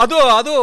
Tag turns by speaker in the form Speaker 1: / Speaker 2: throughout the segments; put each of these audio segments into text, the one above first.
Speaker 1: ಅದು ಅದು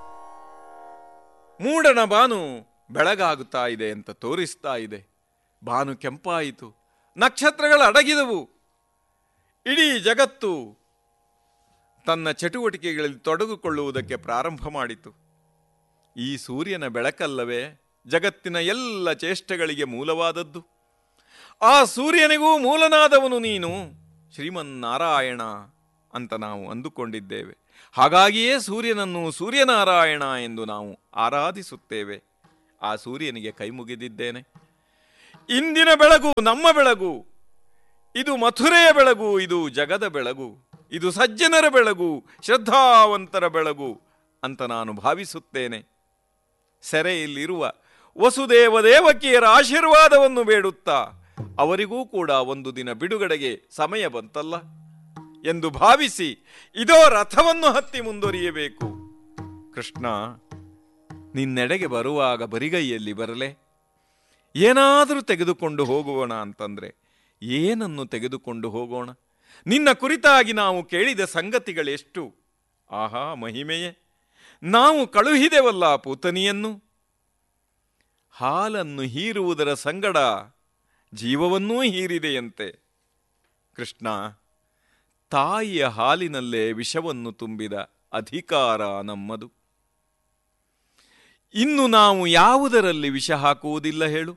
Speaker 1: ಮೂಡಣ ಬಾನು ಬೆಳಗಾಗುತ್ತಾ ಇದೆ ಅಂತ ತೋರಿಸ್ತಾ ಇದೆ ಬಾನು ಕೆಂಪಾಯಿತು ನಕ್ಷತ್ರಗಳು ಅಡಗಿದವು ಇಡೀ ಜಗತ್ತು ತನ್ನ ಚಟುವಟಿಕೆಗಳಲ್ಲಿ ತೊಡಗಿಕೊಳ್ಳುವುದಕ್ಕೆ ಪ್ರಾರಂಭ ಮಾಡಿತು ಈ ಸೂರ್ಯನ ಬೆಳಕಲ್ಲವೇ ಜಗತ್ತಿನ ಎಲ್ಲ ಚೇಷ್ಟೆಗಳಿಗೆ ಮೂಲವಾದದ್ದು ಆ ಸೂರ್ಯನಿಗೂ ಮೂಲನಾದವನು ನೀನು ಶ್ರೀಮನ್ನಾರಾಯಣ ಅಂತ ನಾವು ಅಂದುಕೊಂಡಿದ್ದೇವೆ ಹಾಗಾಗಿಯೇ ಸೂರ್ಯನನ್ನು ಸೂರ್ಯನಾರಾಯಣ ಎಂದು ನಾವು ಆರಾಧಿಸುತ್ತೇವೆ ಆ ಸೂರ್ಯನಿಗೆ ಕೈ ಮುಗಿದಿದ್ದೇನೆ ಇಂದಿನ ಬೆಳಗು ನಮ್ಮ ಬೆಳಗು ಇದು ಮಥುರೆಯ ಬೆಳಗು ಇದು ಜಗದ ಬೆಳಗು ಇದು ಸಜ್ಜನರ ಬೆಳಗು ಶ್ರದ್ಧಾವಂತರ ಬೆಳಗು ಅಂತ ನಾನು ಭಾವಿಸುತ್ತೇನೆ ಸೆರೆಯಲ್ಲಿರುವ ವಸುದೇವ ದೇವಕಿಯರ ಆಶೀರ್ವಾದವನ್ನು ಬೇಡುತ್ತಾ ಅವರಿಗೂ ಕೂಡ ಒಂದು ದಿನ ಬಿಡುಗಡೆಗೆ ಸಮಯ ಬಂತಲ್ಲ ಎಂದು ಭಾವಿಸಿ ಇದೋ ರಥವನ್ನು ಹತ್ತಿ ಮುಂದುವರಿಯಬೇಕು ಕೃಷ್ಣ ನಿನ್ನೆಡೆಗೆ ಬರುವಾಗ ಬರಿಗೈಯಲ್ಲಿ ಬರಲೆ ಏನಾದರೂ ತೆಗೆದುಕೊಂಡು ಹೋಗೋಣ ಅಂತಂದ್ರೆ ಏನನ್ನು ತೆಗೆದುಕೊಂಡು ಹೋಗೋಣ ನಿನ್ನ ಕುರಿತಾಗಿ ನಾವು ಕೇಳಿದ ಸಂಗತಿಗಳೆಷ್ಟು ಆಹಾ ಮಹಿಮೆಯೇ ನಾವು ಕಳುಹಿದೆವಲ್ಲ ಪೂತನಿಯನ್ನು ಹಾಲನ್ನು ಹೀರುವುದರ ಸಂಗಡ ಜೀವವನ್ನೂ ಹೀರಿದೆಯಂತೆ ಕೃಷ್ಣ ತಾಯಿಯ ಹಾಲಿನಲ್ಲೇ ವಿಷವನ್ನು ತುಂಬಿದ ಅಧಿಕಾರ ನಮ್ಮದು ಇನ್ನು ನಾವು ಯಾವುದರಲ್ಲಿ ವಿಷ ಹಾಕುವುದಿಲ್ಲ ಹೇಳು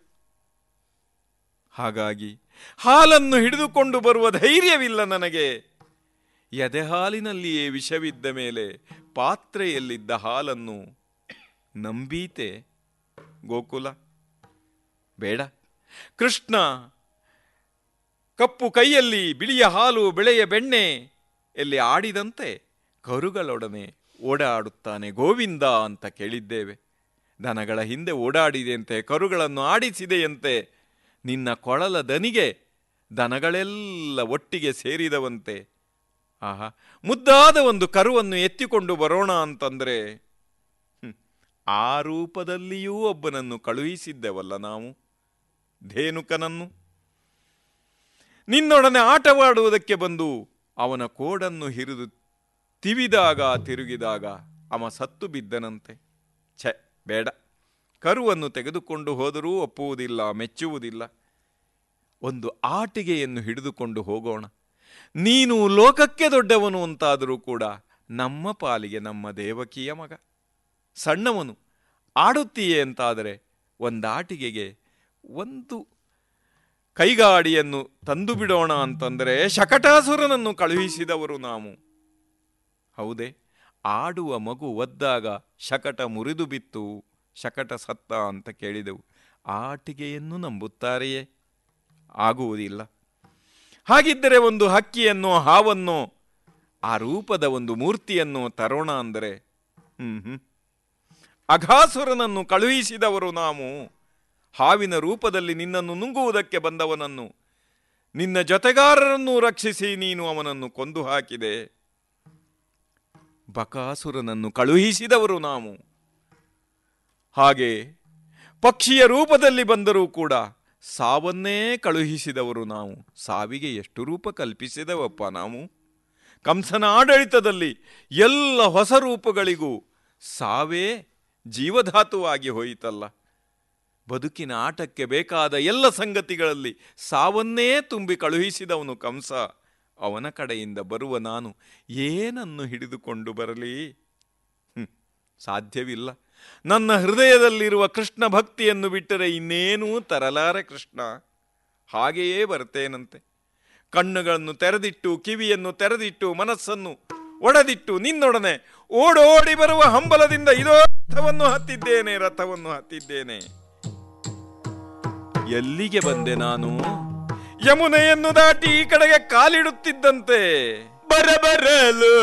Speaker 1: ಹಾಗಾಗಿ ಹಾಲನ್ನು ಹಿಡಿದುಕೊಂಡು ಬರುವ ಧೈರ್ಯವಿಲ್ಲ ನನಗೆ ಎದೆ ಹಾಲಿನಲ್ಲಿಯೇ ವಿಷವಿದ್ದ ಮೇಲೆ ಪಾತ್ರೆಯಲ್ಲಿದ್ದ ಹಾಲನ್ನು ನಂಬೀತೆ ಗೋಕುಲ ಬೇಡ ಕೃಷ್ಣ ಕಪ್ಪು ಕೈಯಲ್ಲಿ ಬಿಳಿಯ ಹಾಲು ಬೆಳೆಯ ಬೆಣ್ಣೆ ಎಲ್ಲಿ ಆಡಿದಂತೆ ಕರುಗಳೊಡನೆ ಓಡಾಡುತ್ತಾನೆ ಗೋವಿಂದ ಅಂತ ಕೇಳಿದ್ದೇವೆ ದನಗಳ ಹಿಂದೆ ಓಡಾಡಿದೆಯಂತೆ ಕರುಗಳನ್ನು ಆಡಿಸಿದೆಯಂತೆ ನಿನ್ನ ಕೊಳಲ ದನಿಗೆ ದನಗಳೆಲ್ಲ ಒಟ್ಟಿಗೆ ಸೇರಿದವಂತೆ ಆಹಾ ಮುದ್ದಾದ ಒಂದು ಕರುವನ್ನು ಎತ್ತಿಕೊಂಡು ಬರೋಣ ಅಂತಂದ್ರೆ ಹ್ಮ್, ಆ ರೂಪದಲ್ಲಿಯೂ ಒಬ್ಬನನ್ನು ಕಳುಹಿಸಿದ್ದೆವಲ್ಲ ನಾವು ಧೇನುಕನನ್ನು ನಿನ್ನೊಡನೆ ಆಟವಾಡುವುದಕ್ಕೆ ಬಂದು ಅವನ ಕೋಡನ್ನು ಹಿರಿದು ತಿವಿದಾಗ ತಿರುಗಿದಾಗ ಅವ ಸತ್ತು ಬಿದ್ದನಂತೆ ಛೆ ಬೇಡ ಕರುವನ್ನು ತೆಗೆದುಕೊಂಡು ಹೋದರೂ ಒಪ್ಪುವುದಿಲ್ಲ ಮೆಚ್ಚುವುದಿಲ್ಲ ಒಂದು ಆಟಿಗೆಯನ್ನು ಹಿಡಿದುಕೊಂಡು ಹೋಗೋಣ ನೀನು ಲೋಕಕ್ಕೆ ದೊಡ್ಡವನು ಅಂತಾದರೂ ಕೂಡ ನಮ್ಮ ಪಾಲಿಗೆ ನಮ್ಮ ದೇವಕಿಯ ಮಗ ಸಣ್ಣವನು ಆಡುತ್ತೀಯೇ ಅಂತಾದರೆ ಒಂದಾಟಿಗೆಗೆ ಒಂದು ಕೈಗಾಡಿಯನ್ನು ತಂದು ಬಿಡೋಣ ಅಂತಂದರೆ ಶಕಟಾಸುರನನ್ನು ಕಳುಹಿಸಿದವರು ನಾವು ಹೌದೇ ಆಡುವ ಮಗು ಒದ್ದಾಗ ಶಕಟ ಮುರಿದು ಬಿತ್ತು ಶಕಟ ಸತ್ತ ಅಂತ ಕೇಳಿದೆವು ಆಟಿಗೆಯನ್ನು ನಂಬುತ್ತಾರೆಯೇ ಆಗುವುದಿಲ್ಲ ಹಾಗಿದ್ದರೆ ಒಂದು ಹಕ್ಕಿಯನ್ನು ಹಾವನ್ನು ಆ ರೂಪದ ಒಂದು ಮೂರ್ತಿಯನ್ನು ತರೋಣ ಅಂದರೆ ಹ್ಮ್ ಹ್ಮ್ ಅಘಾಸುರನನ್ನು ಕಳುಹಿಸಿದವರು ನಾವು ಹಾವಿನ ರೂಪದಲ್ಲಿ ನಿನ್ನನ್ನು ನುಂಗುವುದಕ್ಕೆ ಬಂದವನನ್ನು ನಿನ್ನ ಜೊತೆಗಾರರನ್ನು ರಕ್ಷಿಸಿ ನೀನು ಅವನನ್ನು ಕೊಂದು ಹಾಕಿದೆ ಬಕಾಸುರನನ್ನು ಕಳುಹಿಸಿದವರು ನಾವು ಹಾಗೆ ಪಕ್ಷಿಯ ರೂಪದಲ್ಲಿ ಬಂದರೂ ಕೂಡ ಸಾವನ್ನೇ ಕಳುಹಿಸಿದವರು ನಾವು ಸಾವಿಗೆ ಎಷ್ಟು ರೂಪ ಕಲ್ಪಿಸಿದವಪ್ಪ ನಾವು ಕಂಸನ ಆಡಳಿತದಲ್ಲಿ ಎಲ್ಲ ಹೊಸ ರೂಪಗಳಿಗೂ ಸಾವೇ ಜೀವಧಾತುವಾಗಿ ಹೋಯಿತಲ್ಲ ಬದುಕಿನ ಆಟಕ್ಕೆ ಬೇಕಾದ ಎಲ್ಲ ಸಂಗತಿಗಳಲ್ಲಿ ಸಾವನ್ನೇ ತುಂಬಿ ಕಳುಹಿಸಿದವನು ಕಂಸ ಅವನ ಕಡೆಯಿಂದ ಬರುವ ನಾನು ಏನನ್ನು ಹಿಡಿದುಕೊಂಡು ಬರಲಿ ಹ್ಮ್, ಸಾಧ್ಯವಿಲ್ಲ ನನ್ನ ಹೃದಯದಲ್ಲಿರುವ ಕೃಷ್ಣ ಭಕ್ತಿಯನ್ನು ಬಿಟ್ಟರೆ ಇನ್ನೇನೂ ತರಲಾರೆ ಕೃಷ್ಣ ಹಾಗೆಯೇ ಬರ್ತೇನಂತೆ ಕಣ್ಣುಗಳನ್ನು ತೆರೆದಿಟ್ಟು ಕಿವಿಯನ್ನು ತೆರೆದಿಟ್ಟು ಮನಸ್ಸನ್ನು ಒಡೆದಿಟ್ಟು ನಿನ್ನೊಡನೆ ಓಡೋಡಿ ಬರುವ ಹಂಬಲದಿಂದ ಇದೋ ರಥವನ್ನು ಹತ್ತಿದ್ದೇನೆ ರಥವನ್ನು ಹತ್ತಿದ್ದೇನೆ ಎಲ್ಲಿಗೆ ಬಂದೆ ನಾನು ಯಮುನೆಯನ್ನು ದಾಟಿ ಈ ಕಡೆಗೆ ಕಾಲಿಡುತ್ತಿದ್ದಂತೆ
Speaker 2: ಬರಬರಲು